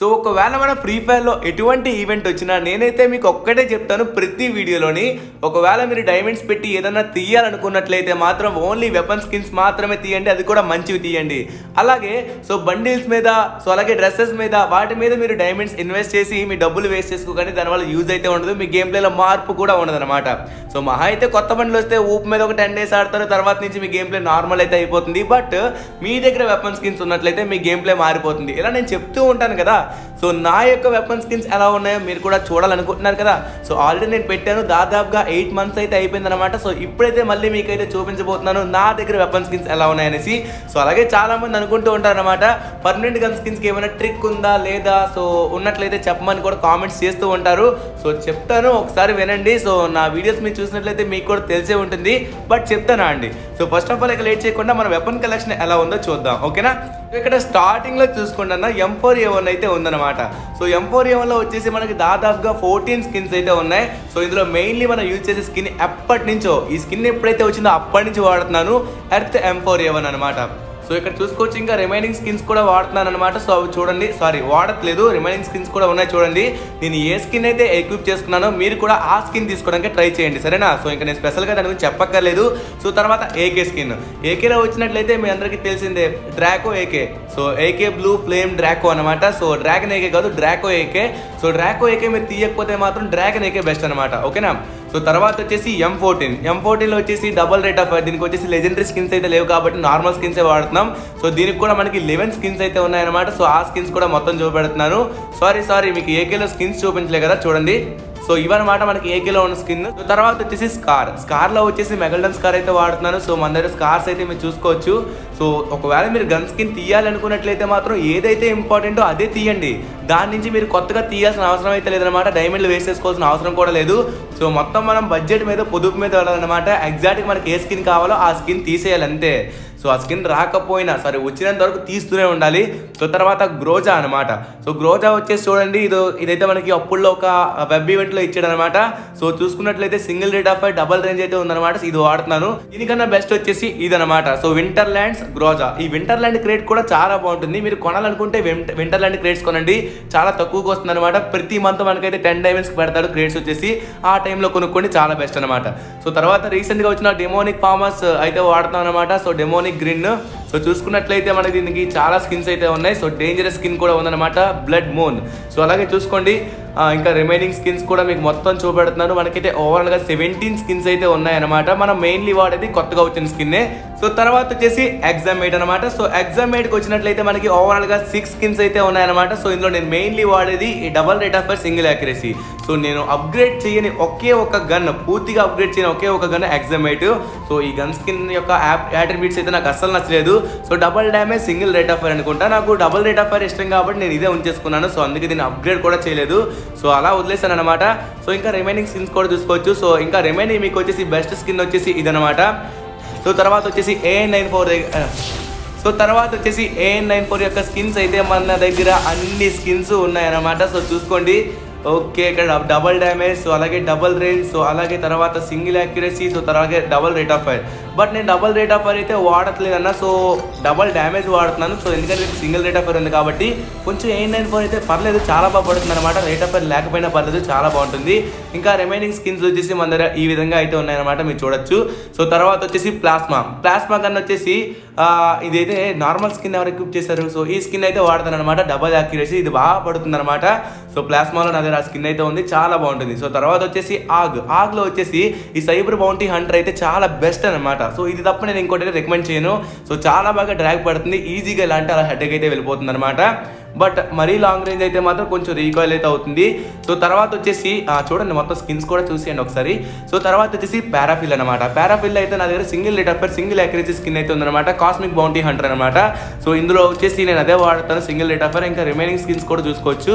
so ఒకవేళ మన free ఫైర్లో ఎటువంటి ఈవెంట్ వచ్చినా నేనైతే మీకు ఒక్కటే చెప్తాను ప్రతి వీడియోలోని ఒకవేళ మీరు డైమండ్స్ పెట్టి ఏదైనా తీయాలనుకున్నట్లయితే మాత్రం ఓన్లీ వెపన్ స్కిన్స్ మాత్రమే తీయండి అది కూడా మంచివి తీయండి అలాగే సో బండిల్స్ మీద సో అలాగే డ్రెస్సెస్ మీద వాటి మీద మీరు డైమండ్స్ ఇన్వెస్ట్ చేసి మీ డబ్బులు వేస్ట్ చేసుకోకండి దానివల్ల యూజ్ అయితే ఉండదు మీ గేమ్ ప్లేలో మార్పు కూడా ఉండదు అనమాట సో మహా అయితే కొత్త బండ్లు వస్తే ఊపు మీద ఒక టెన్ డేస్ ఆడతారు తర్వాత నుంచి మీ గేమ్ ప్లే నార్మల్ అయితే అయిపోతుంది బట్ మీ దగ్గర వెపన్ స్కిన్స్ ఉన్నట్లయితే మీ గేమ్ ప్లే మారిపోతుంది ఇలా నేను చెప్తూ ఉంటాను కదా సో నా యొక్క వెపన్ స్కిన్స్ ఎలా ఉన్నాయో మీరు కూడా చూడాలనుకుంటున్నారు కదా సో ఆల్రెడీ నేను పెట్టాను దాదాపుగా ఎయిట్ మంత్స్ అయితే అయిపోయింది అనమాట సో ఇప్పుడైతే మళ్ళీ మీకైతే చూపించబోతున్నాను నా దగ్గర వెపన్ స్కిన్స్ ఎలా ఉన్నాయనేసి సో అలాగే చాలా మంది అనుకుంటూ ఉంటారు అనమాట పర్మనెంట్ గన్ స్కిన్స్కి ఏమైనా ట్రిక్ ఉందా లేదా సో ఉన్నట్లయితే చెప్పమని కూడా కామెంట్స్ చేస్తూ ఉంటారు సో చెప్తాను ఒకసారి వినండి సో నా వీడియోస్ మీరు చూసినట్లయితే మీకు కూడా తెలిసే ఉంటుంది బట్ చెప్తానా అండి సో ఫస్ట్ ఆఫ్ ఆల్ ఇక లేట్ చేయకుండా మన వెపన్ కలెక్షన్ ఎలా ఉందో చూద్దాం ఓకేనా ఇక్కడ స్టార్టింగ్ లో చూసుకుంటున్నా ఎం ఫోర్ ఏ వన్ అయితే ఉందన్నమాట so M four A one లో వచ్చేసి మనకి దాదాపుగా ఫోర్టీన్ స్కిన్స్ అయితే ఉన్నాయి సో ఇందులో మెయిన్లీ మనం యూజ్ చేసే స్కిన్ ఎప్పటి నుంచో ఈ స్కిన్ ఎప్పుడైతే వచ్చిందో అప్పటి నుంచి వాడుతున్నాను earth M four A one అనమాట సో ఇక్కడ చూసుకోవచ్చు ఇంకా రిమైనింగ్ స్కిన్స్ కూడా వాడుతున్నాను అనమాట సో అవి చూడండి సారీ వాడట్లేదు రిమైనింగ్ స్కిన్స్ కూడా ఉన్నాయి చూడండి నేను ఏ స్కిన్ అయితే ఎక్విప్ చేసుకున్నానో మీరు కూడా ఆ స్కిన్ తీసుకోవడానికి ట్రై చేయండి సరేనా సో ఇంకా నేను స్పెషల్గా దాని గురించి చెప్పక్కర్లేదు సో తర్వాత ఏకే స్కిన్ ఏకేలో వచ్చినట్లయితే మీ అందరికీ తెలిసిందే Draco AK so AK blue flame Draco అనమాట సో డ్రాగన్ ఏకే కాదు Draco AK so Draco AK మీరు తీయకపోతే మాత్రం డ్రాగన్ ఏకే బెస్ట్ అనమాట ఓకేనా సో తర్వాత వచ్చేసి ఎం ఫోర్టీన్ ఎం ఫోర్టీన్లో వచ్చేసి డబల్ రేట్ ఆఫ్ దీనికి వచ్చేసి లెజెండరీ స్కిన్స్ అయితే లేవు కాబట్టి నార్మల్ స్కిన్సే వాడుతున్నాం సో దీనికి కూడా మనకి లెవెన్ స్కిన్స్ అయితే ఉన్నాయన్నమాట సో ఆ స్కిన్స్ కూడా మొత్తం చూపెడుతున్నాను సారీ సారీ మీకు ఏకేలో స్కిన్స్ చూపించలే కదా చూడండి సో ఇవన్నమాట మనకి ఏకేలో ఉన్న స్కిన్ సో తర్వాత వచ్చేసి స్కార్ స్కార్ లో వచ్చేసి మెగల్డన్ స్కార్ అయితే వాడుతున్నాను సో మన దగ్గర స్కార్స్ అయితే మీరు చూసుకోవచ్చు సో ఒకవేళ మీరు గన్ స్కిన్ తీయాలనుకున్నట్లయితే మాత్రం ఏదైతే ఇంపార్టెంటో అదే తీయండి దాని నుంచి మీరు కొత్తగా తీయాల్సిన అవసరం అయితే లేదనమాట డైమండ్లు వేసేసుకోవాల్సిన అవసరం కూడా లేదు సో మొత్తం మనం బడ్జెట్ మీద పొదుపు మీద వెళ్ళాలన్నమాట ఎగ్జాక్ట్గా మనకి ఏ స్కిన్ కావాలో ఆ స్కిన్ తీసేయాలి అంతే సో ఆ స్కిన్ రాకపోయినా సరే వచ్చినంత వరకు తీస్తూనే ఉండాలి సో తర్వాత గ్రోజా అనమాట సో గ్రోజా వచ్చేసి చూడండి ఇది ఇదైతే మనకి అప్పుల్లో ఒక వెబ్ ఈవెంట్లో ఇచ్చాడు అనమాట సో చూసుకున్నట్లయితే single rate of double range అయితే ఉందన్నమాట ఇది వాడుతున్నాను దీనికన్నా బెస్ట్ వచ్చేసి ఇదనమాట సో వింటర్ ల్యాండ్స్ గ్రోజా ఈ వింటర్ ల్యాండ్ క్రేట్ కూడా చాలా బాగుంటుంది మీరు కొనాలనుకుంటే వింటర్ ల్యాండ్ క్రేట్స్ కొనండి చాలా తక్కువకి వస్తుంది అనమాట ప్రతి మంత్ మనకైతే టెన్ డైమండ్స్కి పెడతాడు క్రేట్స్ వచ్చేసి ఆ టైంలో కొనుక్కోండి చాలా బెస్ట్ అనమాట సో తర్వాత రీసెంట్గా వచ్చిన డెమోనిక్ ఫార్మర్స్ అయితే వాడుతాం అనమాట సో డెమోనిక్ గ్రీన్ సో చూసుకున్నట్లయితే మనకి దీనికి చాలా స్కిన్స్ అయితే ఉన్నాయి సో డేంజరస్ స్కిన్ కూడా ఉందన్నమాట బ్లడ్ మూన్ సో అలాగే చూసుకోండి ఆ, ఇంకా రిమైనింగ్ స్కిన్స్ కూడా మీకు మొత్తం చూపెడుతున్నాను మనకైతే ఓవరాల్గా సెవెంటీన్ స్కిన్స్ అయితే ఉన్నాయన్నమాట మనం మెయిన్లీ వాడేది కొత్తగా వచ్చిన స్కిన్నే సో తర్వాత వచ్చేసి ఎగ్జామ్ ఎయిట్ అనమాట సో ఎగ్జామ్ ఎయిట్కి వచ్చినట్లయితే మనకి ఓవరాల్గా సిక్స్ స్కిన్స్ అయితే ఉన్నాయన్నమాట సో ఇందులో నేను మెయిన్లీ వాడేది ఈ double rate of single accuracy so నేను అప్గ్రేడ్ చేయని ఒకే ఒక గన్ పూర్తిగా అప్గ్రేడ్ చేయని ఒకే ఒక గన్ ఎగ్జామ్ ఎయిట్ సో ఈ గన్ స్కిన్ యొక్క యాట్రిబ్యూట్స్ అయితే నాకు అస్సలు నచ్చలేదు so double damage single rate of fire అనుకుంటా నాకు డబల్ రేట్ ఆఫ్ ఫైర్ ఇష్టం కాబట్టి నేను ఇదే ఉంచేసుకున్నాను సో అందుకే దీన్ని అప్గ్రేడ్ కూడా చేయలేదు సో అలా వదిలేసాను అనమాట సో ఇంకా రిమైనింగ్ స్కిన్స్ కూడా చూసుకోవచ్చు సో ఇంకా రిమైనింగ్ మీకు వచ్చేసి బెస్ట్ స్కిన్ వచ్చేసి ఇదనమాట సో తర్వాత వచ్చేసి ఏ నైన్ ఫోర్ సో తర్వాత వచ్చేసి ఏఎన్ నైన్ ఫోర్ యొక్క స్కిన్స్ అయితే మన దగ్గర అన్ని స్కిన్స్ ఉన్నాయన్నమాట సో చూసుకోండి ఓకే ఇక్కడ డబల్ డ్యామేజ్ సో అలాగే డబల్ రేంజ్ సో అలాగే తర్వాత సింగిల్ యాక్యురసీ సో తర్వాత double rate of fire but నేను డబల్ రేట్ ఆఫ్ ఫైర్ అయితే వాడట్లేదన్న సో డబల్ డ్యామేజ్ వాడుతున్నాను సో ఎందుకంటే సింగిల్ రేట్ ఆఫ్ ఫైర్ ఉంది కాబట్టి కొంచెం ఎయిన్ నైన్ ఫోర్ అయితే పర్లేదు చాలా బాగా పడుతుంది అనమాట రేట్ ఆఫ్ ఫైర్ లేకపోయినా పర్లేదు చాలా బాగుంటుంది ఇంకా రిమైనింగ్ స్కిన్స్ వచ్చేసి మన దగ్గర ఈ విధంగా అయితే ఉన్నాయన్నమాట మీరు చూడొచ్చు సో తర్వాత వచ్చేసి ప్లాస్మా ప్లాస్మా కన్నా వచ్చేసి ఆ, ఇదైతే నార్మల్ స్కిన్ ఎవరు ఎక్విప్ చేశారు సో ఈ స్కిన్ అయితే వాడతాను అనమాట డబల్ యాక్యురసీ ఇది బాగా పడుతుంది అనమాట సో ప్లాస్మాలో నా దగ్గర ఆ స్కిన్ అయితే ఉంది చాలా బాగుంటుంది సో తర్వాత వచ్చేసి ఆగ్ ఆగ్లో వచ్చేసి ఈ సైబర్ బౌంటీ హంటర్ అయితే చాలా బెస్ట్ అనమాట సో ఇది తప్ప నేను ఇంకోటి రికమెండ్ చేయను సో చాలా బాగా డ్రాగ్ పడుతుంది ఈజీగా ఇలాంటి అలా హెడ్కి అయితే వెళ్ళిపోతుంది అనమాట బట్ మరీ లాంగ్ రేంజ్ అయితే మాత్రం కొంచెం రీకాయిల్ అయితే అవుతుంది సో తర్వాత వచ్చేసి ఆ, చూడండి మొత్తం స్కిన్స్ కూడా చూసేయండి ఒకసారి సో తర్వాత వచ్చేసి పారాఫిల్ అనమాట పారాఫిల్ అయితే నా దగ్గర single litre per single accuracy skin అయితే ఉందన్నమాట కాస్మిక్ బౌంటీ హంటర్ అనమాట సో ఇందులో వచ్చేసి నేను అదే వాడతాను సింగిల్ లీటర్ పర్ ఇంకా రిమైనింగ్ స్కిన్స్ కూడా చూసుకోవచ్చు సో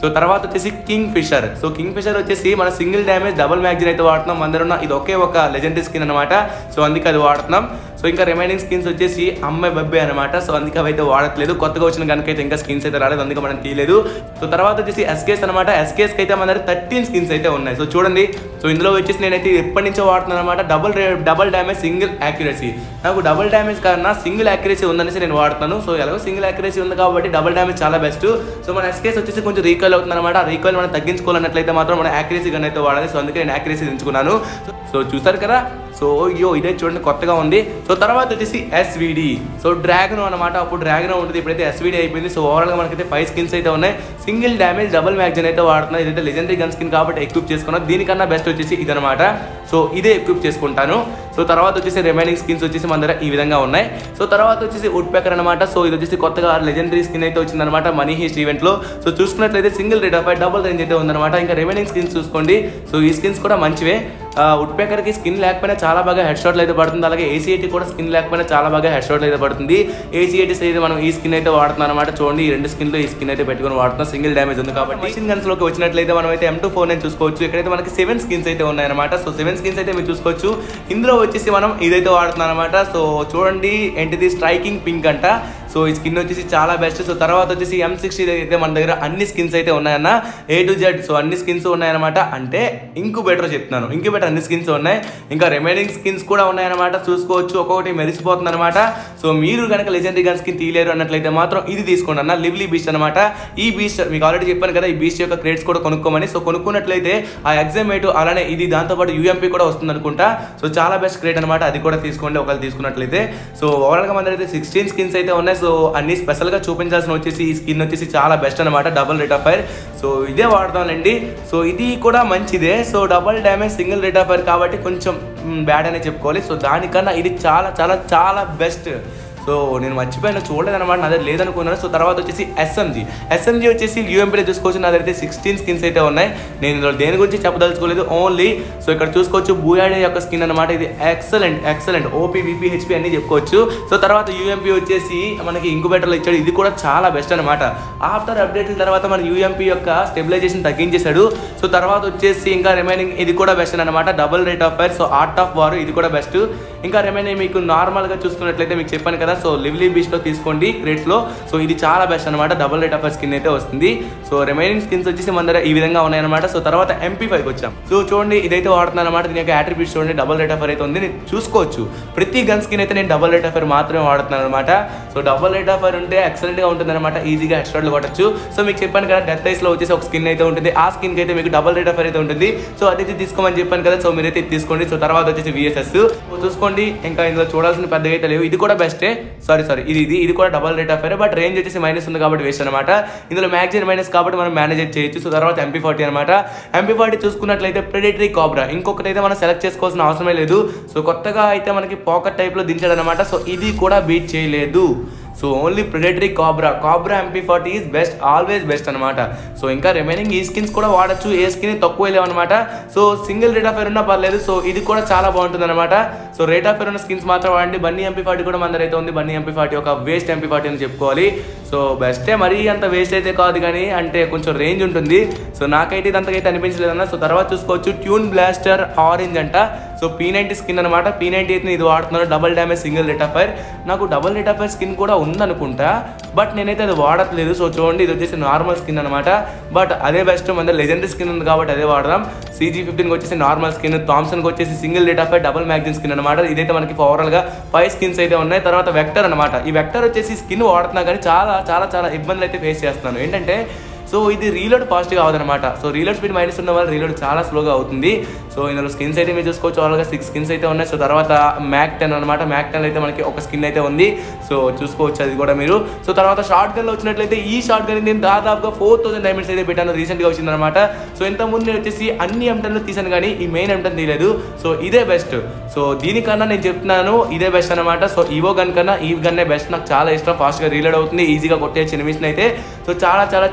సో తర్వాత వచ్చేసి Kingfisher so Kingfisher వచ్చేసి మన సింగిల్ డ్యామేజ్ డబుల్ మ్యాగ్జిన్ అయితే వాడుతున్నాం అందరున్న ఇది ఒకే ఒక లెజెండరీ స్కిన్ అనమాట సో అందుకే అది వాడుతున్నాం సో ఇంకా రిమైనింగ్ స్కిన్స్ వచ్చేసి అమ్మాయి బబ్బే అనమాట సో అందుకే అవి అయితే వాడట్లేదు కొత్తగా వచ్చిన కనుక అయితే ఇంకా స్కిన్స్ అయితే రాలేదు అందుకే మనం తీయలేదు సో తర్వాత వచ్చేసి ఎస్కేస్ అనమాట ఎస్కేస్కి అయితే మన దగ్గర థర్టీన్ స్కిన్స్ అయితే ఉన్నాయి సో చూడండి సో ఇందులో వచ్చేసి నేనైతే ఎప్పటి నుంచో వాడుతున్నాను అనమాట double double damage single accuracy నాకు డబుల్ డ్యామేజ్ కన్నా సింగిల్ యాక్యురసీ ఉందనేసి నేను వాడుతాను సో ఎలాగో సింగిల్ యాక్యురసీ ఉంది కాబట్టి డబుల్ డ్యామేజ్ చాలా బెస్ట్ సో మన ఎస్కేస్ వచ్చేసి కొంచెం రీకాల్ అవుతుంది అనమాట ఆ రీకాల్ మనం తగ్గించుకోవాలన్నట్లయితే మాత్రం మన యాక్యురసీ గన్ అయితే వాడాలి సో అందుకే నేను యాక్యురసీ ఎంచుకున్నాను సో చూసారు కదా సో అయ్యో ఇదే చూడండి కొత్తగా ఉంది సో తర్వాత వచ్చేసి ఎస్విడి సో డ్రాగన్ అనమాట అప్పుడు డ్రాగన్ ఉంటుంది ఇప్పుడైతే ఎస్విడి అయిపోయింది సో ఓవరాల్గా మనకైతే ఫైవ్ స్కిన్స్ అయితే ఉన్నాయి సింగిల్ డ్యామేజ్ డబుల్ మ్యాగ్జిన్ అయితే వాడుతున్నాయి ఇదైతే లెజెండరీ గన్ స్కిన్ కాబట్టి ఎక్విప్ చేసుకున్నాను దీనికన్నా బెస్ట్ వచ్చేసి ఇదనమాట సో ఇదే ఎక్విప్ చేసుకుంటాను సో తర్వాత వచ్చేసి రిమైనింగ్ స్కిన్స్ వచ్చేసి మన దగ్గర ఈ విధంగా ఉన్నాయి సో తర్వాత వచ్చేసి వుడ్ పేకర్ అనమాట సో ఇది వచ్చేసి కొత్తగా లెజెండరీ స్కిన్ అయితే వచ్చిందనమాట మనీ హీస్ట్ ఈవెంట్లో సో చూసుకున్నట్లయితే single rate of double range అయితే ఉందన్నమాట ఇంకా రిమైనింగ్ స్కిన్స్ చూసుకోండి సో ఈ స్కిన్స్ కూడా మంచివే వుడ్ పేకర్కి స్కిన్ లేకపోయినా చాలా బాగా హెడ్ షాట్లు అయితే పడుతుంది అలాగే ఏసీఐటీ కూడా స్కిన్ లేకపోయినా చాలా బాగా హెడ్ షాట్లు అయితే పడుతుంది ఏసీఐటీస్ అయితే మనం ఈ స్కిన్ అయితే వాడుతున్నాం అనమాట చూడండి ఈ రెండు స్కిన్లో ఈ స్కిన్ అయితే పెట్టుకొని వాడుతున్నాం సింగిల్ డ్యామేజ్ ఉంది కాబట్టి మిషన్ గన్స్ లోకి వచ్చినట్లయితే మనం అయితే ఎం టూ ఫోర్ నైన్ చూసుకోవచ్చు ఇక్కడైతే మనకి సెవెన్ స్కిన్స్ అయితే ఉన్నాయన్నమాట సో సెవెన్ స్కిన్స్ అయితే మీరు చూసుకోవచ్చు ఇందులో వచ్చేసి మనం ఇదైతే వాడుతున్నాం అనమాట సో చూడండి ఏంటిది స్ట్రైకింగ్ పింక్ అంట సో ఈ స్కిన్ వచ్చేసి చాలా బెస్ట్ సో తర్వాత వచ్చేసి ఎం సిక్స్టీ అయితే మన దగ్గర అన్ని స్కిన్స్ అయితే ఉన్నాయన్న ఏ టు జెడ్ సో అన్ని స్కిన్స్ ఉన్నాయన్నమాట అంటే ఇంక్యుబేటర్ చెప్తున్నాను ఇంక్యుబేటర్ అన్ని స్కిన్స్ ఉన్నాయి ఇంకా రిమైనింగ్ స్కిన్స్ కూడా ఉన్నాయన్నమాట చూసుకోవచ్చు ఒక్కొక్కటి మెరిసిపోతుంది అనమాట సో మీరు కనుక లెజెండరీ గన్ స్కిన్ తీయలేరు అన్నట్లయితే మాత్రం ఇది తీసుకోండి అన్న లివ్లీ బీస్ట్ అనమాట ఈ బీస్ట్ మీకు ఆల్రెడీ చెప్పాను కదా ఈ బీస్ట్ యొక్క క్రేట్స్ కూడా కొనుక్కోమని సో కొనుక్కున్నట్లయితే ఆ ఎగ్జామేట్ అలానే ఇది దాంతోపాటు యూఎంపీ కూడా వస్తుంది అనుకుంటా సో చాలా బెస్ట్ క్రేట్ అనమాట అది కూడా తీసుకోండి ఒకవేళ తీసుకున్నట్లయితే సో ఓవరాల్గా మన అయితే సిక్స్టీన్ స్కిన్స్ అయితే ఉన్నాయి సో అన్ని స్పెషల్గా చూపించాల్సిన వచ్చేసి ఈ స్కిన్ వచ్చేసి చాలా బెస్ట్ అనమాట double rate of fire so ఇదే వాడదాంలేండి సో ఇది కూడా మంచిదే so double damage single rate of fire కాబట్టి కొంచెం బ్యాడ్ అనే చెప్పుకోవాలి సో దానికన్నా ఇది చాలా చాలా చాలా బెస్ట్ సో నేను మర్చిపోయిన చూడలేదన్నమాట నా దగ్గర లేదనుకున్నాను సో తర్వాత వచ్చేసి ఎస్ఎంజీ ఎస్ఎంజీ వచ్చేసి యూఎంపీలో చూసుకోవచ్చు నా దగ్గర అయితే సిక్స్టీన్ స్కిన్స్ అయితే ఉన్నాయి నేను ఇందులో దేని గురించి చెప్పదలుచుకోలేదు ఓన్లీ సో ఇక్కడ చూసుకోవచ్చు బూయాడే యొక్క స్కిన్ అనమాట ఇది excellent excellent OP VP HP అన్ని చెప్పుకోవచ్చు సో తర్వాత యూఎంపీ వచ్చేసి మనకి ఇంకుబేటర్లో ఇచ్చాడు ఇది కూడా చాలా బెస్ట్ అనమాట ఆఫ్టర్ అప్డేట్ తర్వాత మన యూఎంపీ యొక్క స్టెబిలైజేషన్ తగ్గించేశాడు సో తర్వాత వచ్చేసి ఇంకా రిమైనింగ్ ఇది కూడా బెస్ట్ అనమాట double rate of fire so art of war ఇది కూడా బెస్ట్ ఇంకా రిమైనింగ్ మీకు నార్మల్గా చూసుకున్నట్లయితే మీకు చెప్పాను కదా సో లివ్లీ బీచ్లో తీసుకోండి క్రేట్స్లో సో ఇది చాలా బెస్ట్ అనమాట డబుల్ రేట్ ఆఫ్ స్కిన్ అయితే వస్తుంది సో రిమైనింగ్ స్కిన్స్ వచ్చేసి మన దగ్గర ఈ విధంగా ఉన్నాయన్నమాట సో తర్వాత ఎంపీ ఫైవ్కి వచ్చాం సో చూడండి ఇదైతే వాడుతున్నాను అనమాట దీని యొక్క అట్రిబ్యూట్స్ చూడండి డబుల్ రేట్ ఆఫ్ అయితే ఉంది నేను చూసుకోవచ్చు ప్రతి గన్ స్కిన్ అయితే నేను డబుల్ రేట్ ఆఫ్ మాత్రమే వాడుతున్నాను అనమాట సో డబుల్ రేట్ ఆఫ్ ఉంటే ఎక్సలెంట్గా ఉంటుంది అనమాట ఈజీగా హెడ్ షాట్లు కొట్టచ్చు సో మీకు చెప్పాను కదా డెత్ ఐస్లో వచ్చేసి ఒక స్కిన్ అయితే ఉంటుంది ఆ స్కిన్కి అయితే మీకు డబుల్ రేట్ ఆఫ్ అయితే ఉంటుంది సో అదైతే తీసుకోమని చెప్పాను కదా సో మీరైతే ఇది తీసుకోండి సో తర్వాత వచ్చేసి విఎస్ఎస్ చూసుకోండి ఇంకా ఇందులో చూడాల్సిన పెద్దగా అయితే లేవు ఇది కూడా బెస్టే సారీ సారీ ఇది ఇది ఇది కూడా double rate of fire but range వచ్చేసి మైనస్ ఉంది కాబట్టి వేస్ట్ అనమాట ఇందులో మ్యాక్సిమం మైనస్ కాబట్టి మనం మేనేజ్ చేయొచ్చు సో తర్వాత ఎంపీ ఫార్టీ అనమాట ఎంపీ ఫార్టీ చూసుకున్నట్లయితే ప్రెడిటరీ కాబ్రా ఇంకొకటి అయితే మనం సెలెక్ట్ చేసుకోవాల్సిన అవసరమే లేదు సో కొత్తగా అయితే మనకి పాకెట్ టైప్లో దించాడు అనమాట సో ఇది కూడా బీట్ చేయలేదు so only predatory cobra cobra MP forty is best always best అనమాట సో ఇంకా రిమైనింగ్ ఈ స్కిన్స్ కూడా వాడచ్చు ఏ స్కిన్ తక్కువ లేవన్నమాట so single rate of fire ఉన్నా పర్లేదు సో ఇది కూడా చాలా బాగుంటుంది అనమాట సో రేట్ ఆఫ్ ఫైర్ ఉన్న స్కిన్స్ మాత్రం వాడండి బన్నీ ఎంపీ ఫార్టీ కూడా మన దగ్గర అయితే ఉంది బన్నీ ఎంపీ ఫార్టీ ఒక వేస్ట్ ఎంపీ ఫార్టీ అని చెప్పుకోవాలి సో బెస్టే మరీ అంత వేస్ట్ అయితే కాదు కానీ అంటే కొంచెం రేంజ్ ఉంటుంది సో నాకైతే ఇది అంతకైతే అనిపించలేదన్న సో తర్వాత చూసుకోవచ్చు ట్యూన్ బ్లాస్టర్ ఆరెంజ్ అంట సో పీ నైంటీ స్కిన్ అనమాట పీ నైంటీ అయితే ఇది వాడుతున్నాను double damage single rate of fire నాకు double rate of fire skin కూడా ఉందనుకుంటా బట్ నేనైతే అది వాడట్లేదు సో చూడండి ఇది వచ్చేసి నార్మల్ స్కిన్ అనమాట బట్ అదే బెస్ట్ మన లెజెండరీ స్కిన్ ఉంది కాబట్టి అదే వాడదాం సీజీ ఫిఫ్టీన్కి వచ్చేసి నార్మల్ స్కిన్ థామ్సన్కి వచ్చేసి single rate of fire double magazine skin అనమాట ఇదైతే మనకి ఓవరాల్గా ఫైవ్ స్కిన్స్ అయితే ఉన్నాయి తర్వాత వెక్టర్ అనమాట ఈ వెక్టర్ వచ్చేసి స్కిన్ వాడుతున్నా కానీ చాలా చాలా చాలా ఇబ్బందులు అయితే ఫేస్ చేస్తున్నాను ఏంటంటే సో ఇది రీలోడ్ ఫాస్ట్గా అవదనమాట సో రీలోడ్ స్పీడ్ మైనస్ ఉన్న వల్ల రీలోడ్ చాలా స్లోగా అవుతుంది సో ఇందులో స్కిన్స్ అయితే మీరు చూసుకోవచ్చు వాళ్ళగా సిక్స్ స్కిన్స్ అయితే ఉన్నాయి సో తర్వాత మ్యాక్ టెన్ అనమాట మ్యాక్ టెన్ అయితే మనకి ఒక స్కిన్ అయితే ఉంది సో చూసుకోవచ్చు అది కూడా మీరు సో తర్వాత షార్ట్ గన్లో వచ్చినట్లయితే ఈ షార్ట్ గన్ నేను దాదాపుగా ఫోర్ థౌసండ్ డైమండ్స్ అయితే పెట్టాను రీసెంట్గా వచ్చిందనమాట సో ఇంతకుముందు నేను వచ్చేసి అన్ని ఎంటన్లు తీసాను కానీ ఈ మెయిన్ ఎంటన్ తీయలేదు సో ఇదే బెస్ట్ సో దీనికన్నా నేను చెప్తున్నాను ఇదే బెస్ట్ అనమాట సో ఈవో గన్ కన్నా ఈ గన్నే బెస్ట్ నాకు చాలా ఇష్టం ఫాస్ట్గా రీలోడ్ అవుతుంది ఈజీగా కొట్టేయచ్చు ఎనిమిషన్ అయితే సో చాలా చాలా చాలా బెస్ట్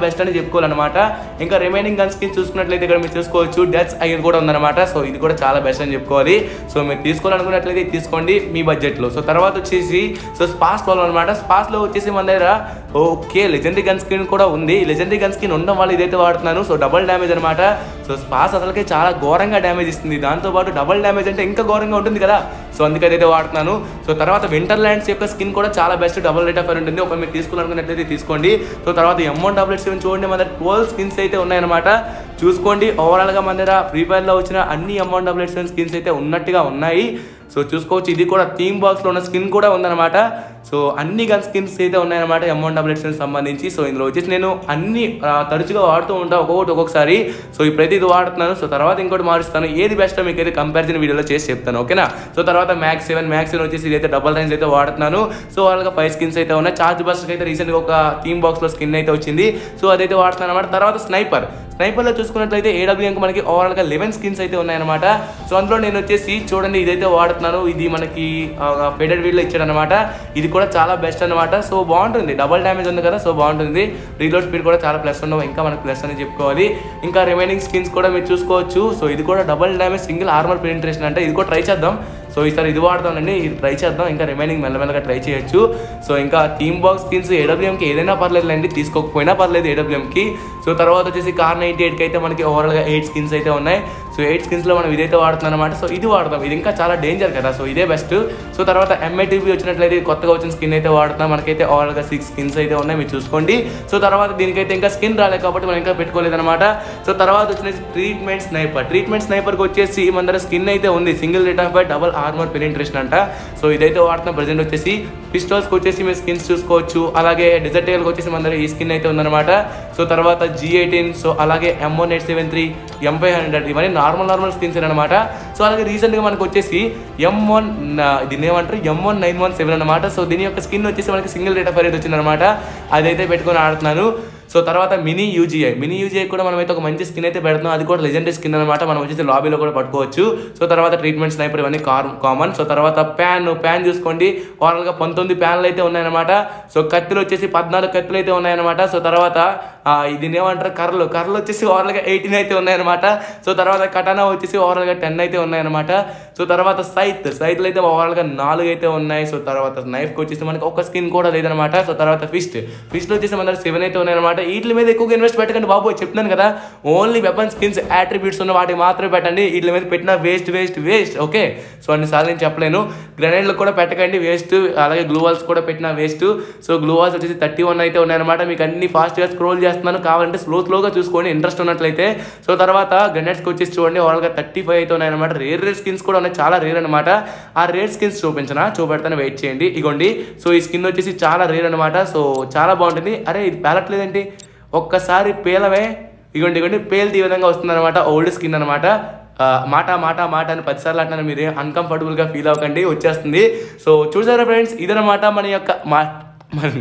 బెస్ట్ అని చెప్పుకోవాలన్నమాట ఇంకా రిమైనింగ్ గన్ స్కిన్ చూసుకున్నట్లయితే ఇక్కడ మీరు చూసుకోవచ్చు డెత్స్ ఐర్ కూడా ఉందన్నమాట సో ఇది కూడా చాలా బెస్ట్ అని చెప్పుకోవాలి సో మీరు తీసుకోవాలనుకున్నట్లయితే ఇది తీసుకోండి మీ బడ్జెట్లో సో తర్వాత వచ్చేసి సో స్పాస్ ట్వెల్వ్ అనమాట స్పాస్లో వచ్చేసి మన దగ్గర ఓకే లెజెండరీ గన్ స్కిన్ కూడా ఉంది లెజెండరీ గన్ స్కిన్ ఉండడం వల్ల ఇదైతే వాడుతున్నాను సో డబల్ డ్యామేజ్ అనమాట సో స్పాస్ అసలుకే చాలా ఘోరంగా డ్యామేజ్ ఇస్తుంది దాంతోపాటు డబల్ డ్యామేజ్ అంటే ఇంకా ఘోరంగా ఉంటుంది కదా సో అందుకే అదైతే వాడుతున్నాను సో తర్వాత వింటర్ ల్యాండ్స్ యొక్క స్కిన్ కూడా చాలా best double rate of fire ఉంటుంది ఒక మీరు తీసుకోవాలనుకున్నట్లయితే తీసుకోండి సో తర్వాత ఎమ్మౌన్ టాబ్లెట్స్ ఏమి చూడండి మన దగ్గర ట్వెల్వ్ స్కిన్స్ అయితే ఉన్నాయన్నమాట చూసుకోండి ఓవరాల్గా మన దగ్గర ఫ్రీ ఫైర్లో వచ్చిన అన్ని అమౌంట్ టాబ్లెట్స్ స్కిన్స్ అయితే ఉన్నట్టుగా ఉన్నాయి సో చూసుకోవచ్చు ఇది కూడా థీమ్ బాక్స్లో ఉన్న స్కిన్ కూడా ఉందన్నమాట సో అన్ని గన్ స్కిన్స్ అయితే ఉన్నాయన్నమాట అమౌంట్ టాబ్లెట్స్ సంబంధించి సో ఇందులో వచ్చేసి నేను అన్ని ఆ, తరచుగా వాడుతూ ఉంటాను ఒక్కొక్కటి ఒక్కొక్కసారి సో ఇప్పుడైతే ఇది వాడుతున్నాను సో తర్వాత ఇంకోటి మారుస్తాను ఏది బెస్ట్ మీకు అయితే కంపారిజన్ వీడియోలో చేసి చెప్తాను ఓకేనా సో తర్వాత మ్యాక్స్ సెవెన్ మ్యాక్స్ సెవెన్ వచ్చేసి ఇదైతే డబల్ రేంజ్ అయితే వాడుతున్నాను సో వాళ్ళకి ఫైవ్ స్కిన్స్ అయితే ఉన్నాయి చార్జ్ బస్ట్కి అయితే రీసెంట్గా ఒక థీమ్ బాక్స్లో స్కిన్ అయితే వచ్చింది సో అదైతే వాడుతున్నాను అనమాట తర్వాత స్నైపర్ స్నైపర్లో చూసుకున్నట్లయితే ఏడబ్ల్యూఎంకి మనకి ఓవరాల్గా లెవెన్ స్కిన్స్ అయితే ఉన్నాయన్నమాట సో అందులో నేను వచ్చేసి చూడండి ఇదైతే వాడుతున్నాను ఇది మనకి ఫెడెడ్ వీల్లో ఇచ్చాడు అనమాట ఇది కూడా చాలా బెస్ట్ అనమాట సో బాగుంటుంది డబల్ డ్యామేజ్ ఉంది కదా సో బాగుంటుంది రీలోడ్ స్పీడ్ కూడా చాలా ప్లస్ ఉండవు ఇంకా మనకి ప్లస్ అని చెప్పుకోవాలి ఇంకా రిమైనింగ్ స్కిన్స్ కూడా మీరు చూసుకోవచ్చు సో ఇది కూడా double damage single armour penetration అంటే ఇది కూడా ట్రై చేద్దాం సో ఈసారి ఇది వాడదామండి ఇది ట్రై చేద్దాం ఇంకా రిమైనింగ్ మెల్లమెల్లగా ట్రై చేయొచ్చు సో ఇంకా థీమ్ బాక్స్ స్కిన్స్ ఏడబ్ల్యూఎంకి ఏదైనా పర్లేదులేండి తీసుకోకపోయినా పర్లేదు ఏడబ్ల్యూఎంకి సో తర్వాత వచ్చేసి కార్ నైంటీ ఎయిట్కి అయితే మనకి ఓవరాల్గా ఎయిట్ స్కిన్స్ అయితే ఉన్నాయి సో ఎయిట్ స్కిన్స్లో మనం ఇదైతే వాడుతున్నాం అనమాట సో ఇది వాడదాం ఇది ఇంకా చాలా డేంజర్ కదా సో ఇదే బెస్ట్ సో తర్వాత ఎంఐటీబీ వచ్చినట్లయితే ఇది కొత్తగా వచ్చిన స్కిన్ అయితే వాడుతున్నాం మనకైతే ఓవరాల్గా సిక్స్ స్కిన్స్ అయితే ఉన్నాయి మీరు చూసుకోండి సో తర్వాత దీనికైతే ఇంకా స్కిన్ రాలేదు కాబట్టి మనం ఇంకా పెట్టుకోలేదన్నమాట సో తర్వాత వచ్చినది ట్రీట్మెంట్ స్నైపర్ ట్రీట్మెంట్ స్నైపర్కి వచ్చేసి మన దగ్గర స్కిన్ అయితే ఉంది single rate of by double armour penetration అంట సో ఇదైతే వాడుతున్నాం ప్రజెంట్ వచ్చేసి పిస్టల్స్కి వచ్చేసి మీరు స్కిన్స్ చూసుకోవచ్చు అలాగే డిజర్టేల్కి వచ్చేసి మన దగ్గర ఈ స్కిన్ అయితే ఉందన్నమాట సో తర్వాత జీ ఎయిటీన్ సో అలాగే M one eight seven three M five hundred ఇవన్నీ నార్మల్ నార్మల్ స్కిన్స్ అనమాట సో అలాగే రీసెంట్గా మనకు వచ్చేసి ఎం వన్ దీన్ని ఏమంటారు M one nine one seven అనమాట సో దీని యొక్క స్కిన్ వచ్చేసి మనకి సింగిల్ రేట్ ఆఫ్ ఫైర్ అయితే వచ్చిందనమాట అదైతే పెట్టుకొని ఆడుతున్నాను సో తర్వాత మినీ యూజీఐ మినీ యూజీఐ కూడా మనం అయితే ఒక మంచి స్కిన్ అయితే పెడుతున్నాం అది కూడా లెజెండరీ స్కిన్ అనమాట మనం వచ్చేసి లాబీలో కూడా పట్టుకోవచ్చు సో తర్వాత ట్రీట్మెంట్ స్నైపర్ ఇవన్నీ కార్ కామన్ సో తర్వాత ప్యాన్ ప్యాన్ చూసుకోండి ఓవరాల్గా పంతొమ్మిది ప్యాన్లు అయితే ఉన్నాయన్నమాట సో కత్తులు వచ్చేసి పద్నాలుగు కత్తులు అయితే ఉన్నాయన్నమాట సో తర్వాత ఆ, ఇది ఏమంటారు కర్రలు కర్రలు వచ్చేసి ఓవరాల్గా ఎయిటీన్ అయితే ఉన్నాయన్నమాట సో తర్వాత కటానా వచ్చేసి ఓవరాల్గా టెన్ అయితే ఉన్నాయన్నమాట సో తర్వాత సైత్ సైత్లు అయితే ఓవరాల్గా నాలుగు అయితే ఉన్నాయి సో తర్వాత నైఫ్కి వచ్చేసి మనకి ఒక స్కిన్ కూడా లేదనమాట సో తర్వాత ఫిస్ట్ ఫిస్ట్ వచ్చేసి మన దగ్గర సెవెన్ అయితే ఉన్నాయన్నమాట వీటి మీద ఎక్కువగా ఇన్వెస్ట్ పెట్టకండి బాబు చెప్తున్నాను కదా ఓన్లీ వెపన్ స్కిన్స్ అట్రిబ్యూట్స్ ఉన్న వాటికి మాత్రమే పెట్టండి వీటి మీద పెట్టిన waste waste waste okay so అన్నిసార్లు నేను చెప్పలేను గ్రెనేడ్లు కూడా పెట్టకండి వేస్ట్ అలాగే గ్లూ వాల్స్ కూడా పెట్టిన వేస్ట్ సో గ్లూ వాల్స్ వచ్చేసి థర్టీ వన్ అయితే ఉన్నాయన్నమాట మీకు అన్ని ఫాస్ట్గా స్క్రోల్ చేస్తున్నాను కావాలంటే స్లో స్లోగా చూసుకోండి ఇంట్రెస్ట్ ఉన్నట్లయితే సో తర్వాత గ్రెనేడ్స్కి వచ్చేసి చూడండి ఓవరాల్గా థర్టీ ఫైవ్ అయితే ఉన్నాయన్నమాట రేర్ రేర్ స్కిన్స్ కూడా ఉన్నాయి చాలా రేర్ అనమాట ఆ రేర్ స్కిన్స్ చూపించిన చూపెడతాను వెయిట్ చేయండి ఇగోండి సో ఈ స్కిన్ వచ్చేసి చాలా రేర్ అనమాట సో చాలా బాగుంటుంది అరే ఇది పేలట్లేదండి ఒక్కసారి పేలవే ఇగోండి ఇగోండి పేలితే ఈ విధంగా వస్తుంది అనమాట ఓల్డ్ స్కిన్ అనమాట మాట మాట మాట అని పదిసార్లు అంటున్నాను మీరు అన్కంఫర్టబుల్గా ఫీల్ అవ్వకండి వచ్చేస్తుంది సో చూసారా ఫ్రెండ్స్ ఇదనమాట మన యొక్క మా మన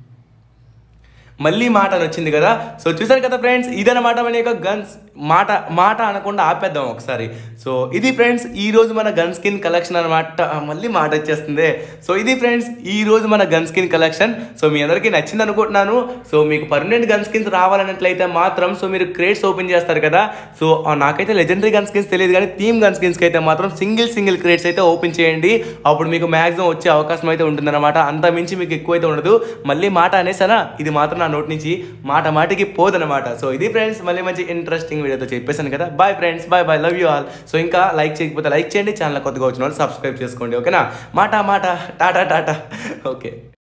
మళ్ళీ మాట అని వచ్చింది కదా సో చూసారు కదా ఫ్రెండ్స్ ఇదనమాట మన యొక్క గన్స్ మాట మాట అనకుండా ఆపేద్దాం ఒకసారి సో ఇది ఫ్రెండ్స్ ఈ రోజు మన గన్ స్కిన్ కలెక్షన్ అనమాట మళ్ళీ మాట వచ్చేస్తుంది సో ఇది ఫ్రెండ్స్ ఈ రోజు మన గన్ స్కిన్ కలెక్షన్ సో మీ అందరికీ నచ్చింది అనుకుంటున్నాను సో మీకు పర్మనెంట్ గన్ స్కిన్స్ రావాలన్నట్లయితే మాత్రం సో మీరు క్రేట్స్ ఓపెన్ చేస్తారు కదా సో ఆ, నాకైతే లెజెండరీ గన్ స్కిన్స్ తెలియదు కానీ థీమ్ గన్ స్కిన్స్కి అయితే మాత్రం సింగిల్ సింగిల్ క్రేట్స్ అయితే ఓపెన్ చేయండి అప్పుడు మీకు మ్యాక్సిమం వచ్చే అవకాశం అయితే ఉంటుందన్నమాట అంత మించి మీకు ఎక్కువ అయితే ఉండదు మళ్ళీ మాట అనేసానా ఇది మాత్రం నా నోటి నుంచి మాట మాటికి పోదనమాట సో ఇది ఫ్రెండ్స్ మళ్ళీ మంచి ఇంట్రెస్టింగ్ వీడియోతో చెప్పేశాను కదా bye friends bye bye love you all so ఇంకా లైక్ చేయకపోతే లైక్ చేయండి ఛానల్ కొత్తగా వచ్చిన వాళ్ళు సబ్స్క్రైబ్ చేసుకోండి ఓకేనా మాట మాట టాటా టాటా ఓకే